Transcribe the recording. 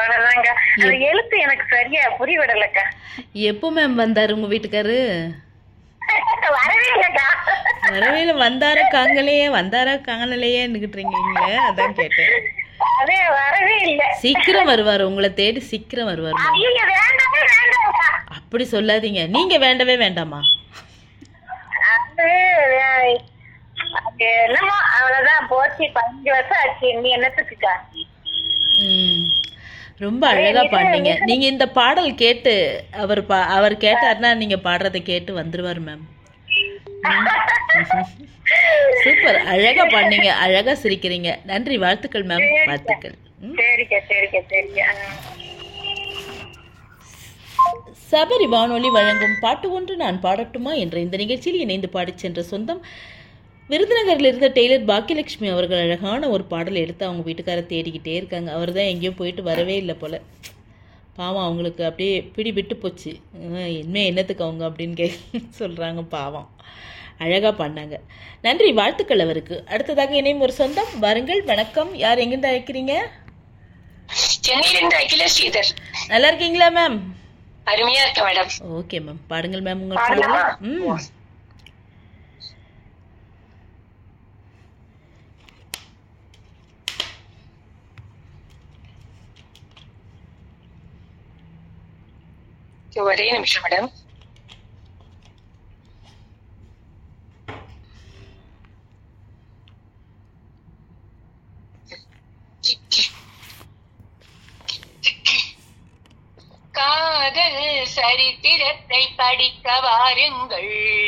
அவ்வளவுதாங்க அது எழுத்து எனக்கு சரியா புரிவிடலக்கா எப்போ மேம் வந்தார் உங்கள் வீட்டுக்காரு வரவே இல்லக்கா வரவே இல்லை வந்தாரா காங்கலையே வந்தாரா காங்கலையேன்னுக்கிட்டுருங்கீங்களே அதான் கேட்டேன் அதே வரவே இல்ல சீக்கிரம் வருவார் உங்களை தேடி சீக்கிரம் வருவார் மேம் ஐயோ வேண்டாமே வேண்டாம்க்கா அப்படி சொல்லாதீங்க நீங்கள் வேண்டவே வேண்டாமா அது அஹ், அது என்னமோ அவ்வளவுதான் போச்சு பதினஞ்சு வருஷம் ஆச்சு நீ என்னத்துக்குக்கா ம் ரொம்ப அழகா பாடுனீங்க நீங்க இந்த பாடல் கேட்டு அவர் பா அவர் கேட்டார்னா நீங்க பாடுறதை கேட்டு வந்துருவார் மேம் சூப்பர் அழகா பாடுனீங்க அழகா சிரிக்கிறீங்க நன்றி வாழ்த்துக்கள் மேம் வாழ்த்துக்கள் ம். சரிக்கா சரிக்கா சரிக்கா சபரி வானொலி வழங்கும் பாட்டு ஒன்று நான் பாடட்டுமா என்ற இந்த நிகழ்ச்சியில் இணைந்து பாடிச் சென்ற சொந்தம் விருதுநகரில் இருந்த டெய்லர் பாக்கியலட்சுமி அவர்கள் அழகான ஒரு பாடல் எடுத்து அவங்க வீட்டுக்காரை தேடிக்கிட்டே இருக்காங்க அவர் தான் எங்கேயும் போயிட்டு வரவே இல்லை போல பாவம் அவங்களுக்கு அப்படியே பிடி விட்டு போச்சு அஹ் இனிமே என்னத்துக்கு அவங்க அப்படின்னு கே சொல்கிறாங்க பாவம் அழகாக பண்ணாங்க நன்றி வாழ்த்துக்கள் அவருக்கு அடுத்ததாக இணையும் ஒரு சொந்தம் வாருங்கள் வணக்கம் யார் எங்கிருந்து அழைக்கிறீங்க சென்னையிலிருந்து அகில ஸ்ரீதர் நல்லா இருக்கீங்களா மேம் அருமையா இருக்க மேடம் ஓகே மேம் பாடுங்கள் மேம் உங்கள் பாடலாமா? பாடல் ம் ஒரே நிமிஷம் மேடம் காதல் சரித்திரத்தை படிக்க வாருங்கள்